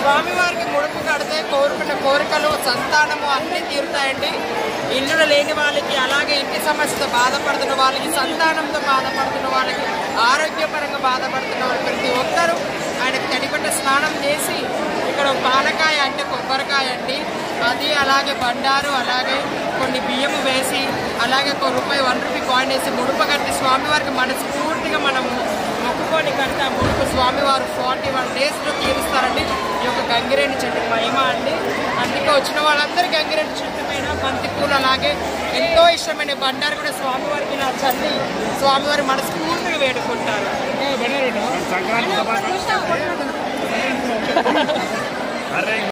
స్వామివారికి ముడుపు కడితే కోరుకున్న కోరికలు సంతానము అన్నీ తీరుతాయండి ఇల్లు లేని వాళ్ళకి అలాగే ఇంటి సమస్యతో బాధపడుతున్న వాళ్ళకి సంతానంతో బాధపడుతున్న వాళ్ళకి ఆరోగ్యపరంగా బాధపడుతున్న వాళ్ళు ప్రతి ఒక్కరూ ఆయనకు తడిపట్ట స్నానం చేసి ఇక్కడ పాలకాయ అంటే కొబ్బరికాయ అండి అది అలాగే బండారు అలాగే కొన్ని బియ్యము వేసి అలాగే ఒక రూపాయి వన్ రూపీ కాయిన్ వేసి ముడుపు కట్టి స్వామివారికి మనస్ఫూర్తిగా మనము మొక్కుకొని కడితే ఆ ముడుపు స్వామివారు ఫార్టీ వన్ డేస్లో తీరుస్తారండి ఈ యొక్క గంగిరేణి చెట్టు మహిమ అండి అందుకే వచ్చిన వాళ్ళందరూ గంగిరేణి చెట్టు పైన బంతి పూలు అలాగే ఎంతో ఇష్టమైన బండారు కూడా స్వామివారికి నా చల్లి స్వామివారి మనస్ఫూర్తిగా వేడుకుంటారు సంక్రాంతి శుభాకాంక్షలు. అరే